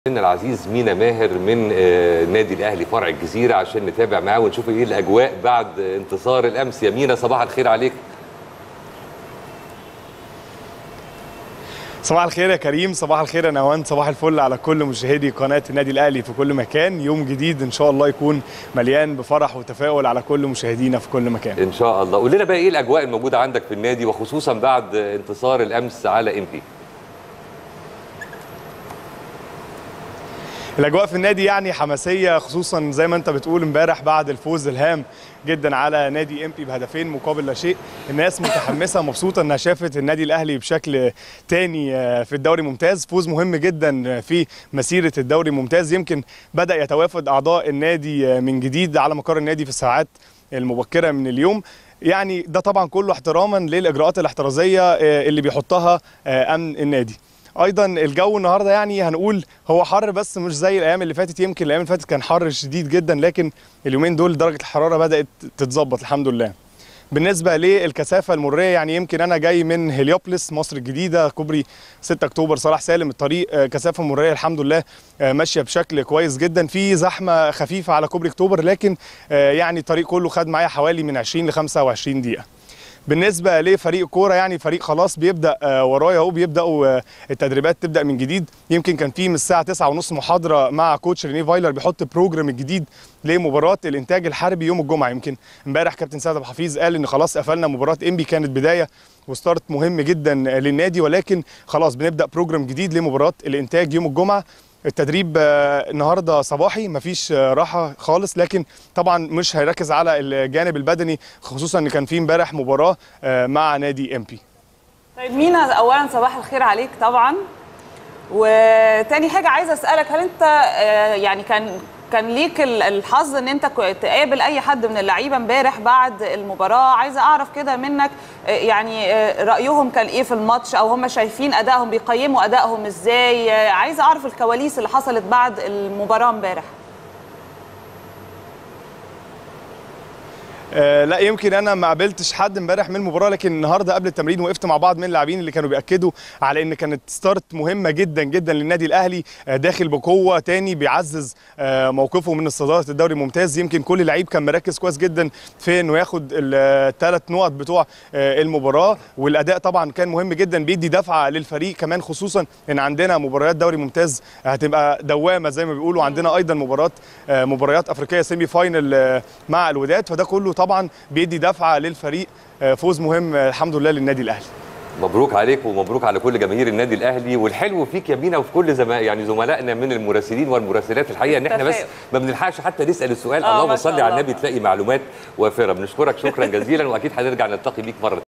ان العزيز مينا ماهر من آه، النادي الاهلي فرع الجزيره عشان نتابع معاه ونشوف ايه الاجواء بعد انتصار الامس يا مينا صباح الخير عليك صباح الخير يا كريم صباح الخير يا نوان صباح الفل على كل مشاهدي قناة النادي الأهلي في كل مكان يوم جديد إن شاء الله يكون مليان بفرح وتفاؤل على كل مشاهدينا في كل مكان ان شاء الله قول لنا بقى ايه الاجواء الموجوده عندك في النادي وخصوصا بعد انتصار الامس على ام بي الأجواء في النادي يعني حماسية خصوصا زي ما أنت بتقول امبارح بعد الفوز الهام جدا على نادي ام بي بهدفين مقابل لا شيء الناس متحمسة مبسوطة إنها شافت النادي الأهلي بشكل تاني آه، في الدوري ممتاز فوز مهم جدا في مسيرة الدوري ممتاز يمكن بدأ يتوافد أعضاء النادي آه، من جديد على مقر النادي في الساعات المبكرة من اليوم يعني ده طبعا كله احتراما للإجراءات الاحترازية آه، اللي بيحطها آه، أمن النادي ايضا الجو النهارده يعني هنقول هو حر بس مش زي الايام اللي فاتت يمكن الايام اللي فاتت كان حر شديد جدا لكن اليومين دول درجه الحراره بدات تتظبط الحمد لله بالنسبه للكثافه المريه يعني يمكن انا جاي من هليوبلس مصر الجديده كوبري 6 اكتوبر صلاح سالم الطريق آه، كثافه مريه الحمد لله آه، ماشيه بشكل كويس جدا في زحمه خفيفه على كوبري اكتوبر لكن آه، يعني الطريق كله خد معايا حوالي من 20 ل 25 دقيقه بالنسبه لفريق الكوره يعني فريق خلاص بيبدا آه، ورايا اهو بيبداوا آه، التدريبات تبدا من جديد يمكن كان في من الساعه 9:30 محاضره مع كوتش ريني فايلر بيحط بروجرام الجديد لمباراه الانتاج الحربي يوم الجمعه يمكن امبارح كابتن سعد ابو حفيظ قال ان خلاص قفلنا مباراه انبي كانت بدايه وستارت مهم جدا للنادي ولكن خلاص بنبدا بروجرام جديد لمباراه الانتاج يوم الجمعه التدريب آه، النهارده صباحي مفيش آه، راحه خالص لكن طبعا مش هيركز على الجانب البدني خصوصا ان كان في امبارح مباراه آه، مع نادي ام بي طيب مينا اولا صباح الخير عليك طبعا وتاني حاجه عايزه اسالك هل انت آه، يعني كان كان ليك ال- الحظ ان انت كو- تقابل اي حد من اللعيبه امبارح بعد المباراه عايزه اعرف كده منك آه، يعني آه، رايهم كان ايه في الماتش او هم شايفين ادائهم بيقيموا ادائهم ازاي آه، عايزه اعرف الكواليس اللي حصلت بعد المباراه امبارح آه، لا يمكن انا ما قابلتش حد امبارح من المباراه لكن النهارده قبل التمرين وقفت مع بعض من اللاعبين اللي كانوا بياكدوا على ان كانت ستارت مهمه جدا جدا للنادي الاهلي آه، داخل بقوه تاني بيعزز آه، موقفه من صداره الدوري الممتاز يمكن كل لعيب كان مركز كويس جدا في انه ياخد الثلاث نقط بتوع آه، المباراه والاداء طبعا كان مهم جدا بيدي دفعه للفريق كمان خصوصا ان عندنا مباريات دوري ممتاز هتبقى دوامه زي ما بيقولوا عندنا ايضا مباراه آه، مباريات افريقيه سيمي فاينل آه، مع الوداد فده كله طبعا بيدي دفعه للفريق آه، فوز مهم آه، الحمد لله للنادي الاهلي مبروك عليك ومبروك على كل جماهير النادي الاهلي والحلو فيك يا مينا وفي كل زماء يعني زملائنا من المراسلين والمراسلات الحقيقه ان احنا بس تفاؤل. ما بنلحقش حتى نسال السؤال آه، ما اللهم شاء صل على الله. النبي تلاقي معلومات وافره بنشكرك شكرا جزيلا واكيد هنرجع نلتقي بيك مره